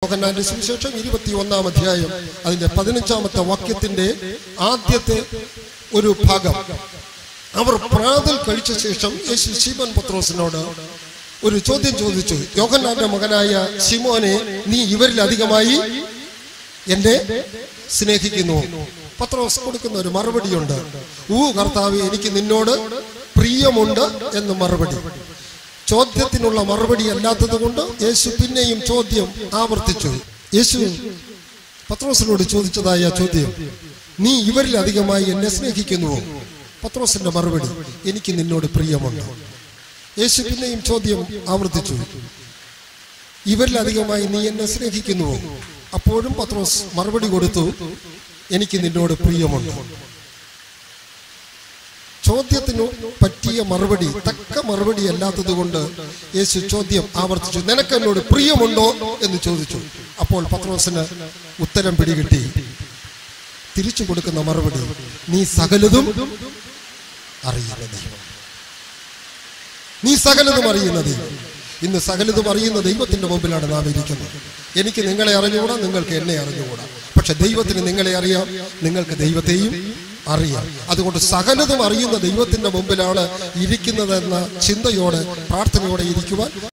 യോഹന്നാന്റെ സുവിശേഷം ഇരുപത്തി ഒന്നാം അധ്യായം അതിന്റെ പതിനഞ്ചാമത്തെ വാക്യത്തിന്റെ ആദ്യത്തെ ഒരു ഭാഗം അവർ പ്രാതൽ കഴിച്ച ശേഷം യേശു ശിവൻ പത്രോസിനോട് ഒരു ചോദ്യം ചോദിച്ചു യോഹന്നാന്റെ മകനായ ശിമോനെ നീ ഇവരിൽ അധികമായി എന്നെ സ്നേഹിക്കുന്നു പത്രോസ് കൊടുക്കുന്ന ഒരു മറുപടിയുണ്ട് ഊ കർത്താവ് എനിക്ക് നിന്നോട് പ്രിയമുണ്ട് എന്ന് മറുപടി ചോദ്യത്തിനുള്ള മറുപടി അല്ലാത്തത് കൊണ്ട് യേശു പിന്നെയും ചോദ്യം ആവർത്തിച്ചു യേശു പത്രോസിനോട് ചോദിച്ചതായ ചോദ്യം നീ ഇവരിൽ അധികമായി എന്നെ സ്നേഹിക്കുന്നുവോ പത്രോസിന്റെ മറുപടി എനിക്ക് നിന്നോട് പ്രിയമുണ്ട് യേശു പിന്നെയും ചോദ്യം ആവർത്തിച്ചു ഇവരിലധികമായി നീ എന്നെ സ്നേഹിക്കുന്നുവോ അപ്പോഴും പത്രോസ് മറുപടി കൊടുത്തു എനിക്ക് നിന്നോട് പ്രിയമുണ്ട് ചോദ്യത്തിനു പറ്റിയ മറുപടി തക്ക മറുപടി അല്ലാത്തത് കൊണ്ട് യേശു ചോദ്യം ആവർത്തിച്ചു നിനക്ക് എന്നോട് പ്രിയമുണ്ടോ എന്ന് ചോദിച്ചു അപ്പോൾ പത്രോസിന് ഉത്തരം പിടികിട്ടി തിരിച്ചു കൊടുക്കുന്ന മറുപടി നീ സകലതും അറിയുന്ന ദൈവം നീ സകലതും അറിയുന്ന ദൈവം ഇന്ന് സകലതും അറിയുന്ന ദൈവത്തിന്റെ മുമ്പിലാണ് നാം ഇരിക്കുന്നത് എനിക്ക് നിങ്ങളെ അറിഞ്ഞുകൂടാ നിങ്ങൾക്ക് എന്നെ അറിഞ്ഞുകൂടാ പക്ഷെ ദൈവത്തിന് നിങ്ങളെ അറിയാം നിങ്ങൾക്ക് ദൈവത്തെയും അറിയാം അതുകൊണ്ട് സകലതും അറിയുന്ന ദൈവത്തിന്റെ മുമ്പിലാണ് ഇരിക്കുന്നതെന്ന ചിന്തയോടെ പ്രാർത്ഥനയോടെ ഇരിക്കുവാൻ